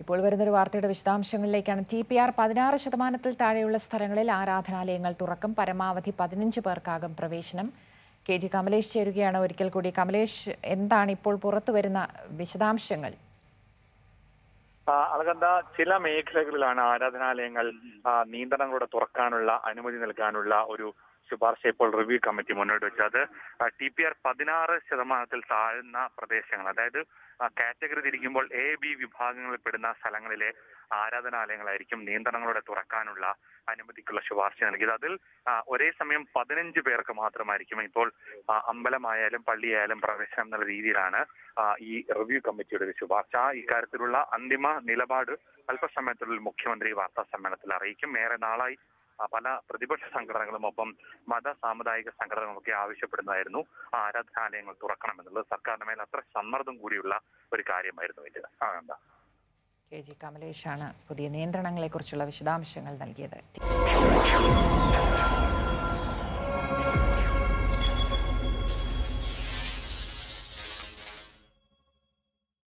ഇപ്പോൾ വരുന്നൊരു വാർത്തയുടെ വിശദാംശങ്ങളിലേക്കാണ് ടി പി ആർ പതിനാറ് ശതമാനത്തിൽ താഴെയുള്ള സ്ഥലങ്ങളിൽ ആരാധനാലയങ്ങൾ തുറക്കും പരമാവധി പതിനഞ്ച് പേർക്കാകും പ്രവേശനം കെ ജി കമലേഷ് ചേരുകയാണ് ഒരിക്കൽ കൂടി കമലേഷ് എന്താണ് ഇപ്പോൾ പുറത്തു വരുന്ന വിശദാംശങ്ങൾ ആ, അളകന്ത ചില മേഖലകളിലാണ് ആരാധനാലയങ്ങൾ ആ, നിയന്ത്രണങ്ങളോടെ തുറക്കാനുള്ള അനുമതി നൽകാനുള്ള ഒരു ശുപാർശ ഇപ്പോൾ റിവ്യൂ കമ്മിറ്റി മുന്നോട്ട് വെച്ചത് ടി പി ആർ പതിനാറ് ശതമാനത്തിൽ താഴ്ന്ന പ്രദേശങ്ങൾ അതായത് ആ, കാറ്റഗറി തിരിക്കുമ്പോൾ എ ബി വിഭാഗങ്ങളിൽ പെടുന്ന സ്ഥലങ്ങളിലെ ആരാധനാലയങ്ങളായിരിക്കും നിയന്ത്രണങ്ങളോടെ തുറക്കാനുള്ള അനുമതിക്കുള്ള ശുപാർശ നൽകിയത് അതിൽ ആ, ഒരേ സമയം പതിനഞ്ച് പേർക്ക് മാത്രമായിരിക്കും ഇപ്പോൾ ആ, അമ്പലമായാലും പള്ളിയായാലും പ്രവേശനം എന്നുള്ള രീതിയിലാണ് ആ, ഈ റിവ്യൂ കമ്മിറ്റിയുടെ ഒരു ശുപാർശ ഇക്കാര്യത്തിലുള്ള അന്തിമ നിലപാട് അല്പസമയത്തിനുള്ളിൽ മുഖ്യമന്ത്രി വാർത്താ സമ്മേളനത്തിൽ അറിയിക്കും ഏറെ നാളായി ആ, പല പ്രതിപക്ഷ സംഘടനകളും ഒപ്പം മത സാമുദായിക സംഘടനകളൊക്കെ ആവശ്യപ്പെടുന്നതായിരുന്നു ആ ആരാധനാലയങ്ങൾ തുറക്കണമെന്നുള്ളത് സർക്കാരിന് മേൽ അത്ര സമ്മർദ്ദം കൂടിയുള്ള ഒരു കാര്യമായിരുന്നു ഇത് ആ എന്താ കെ ജി കമലേഷാണ് പുതിയ നിയന്ത്രണങ്ങളെക്കുറിച്ചുള്ള വിശദാംശങ്ങൾ നൽകിയത്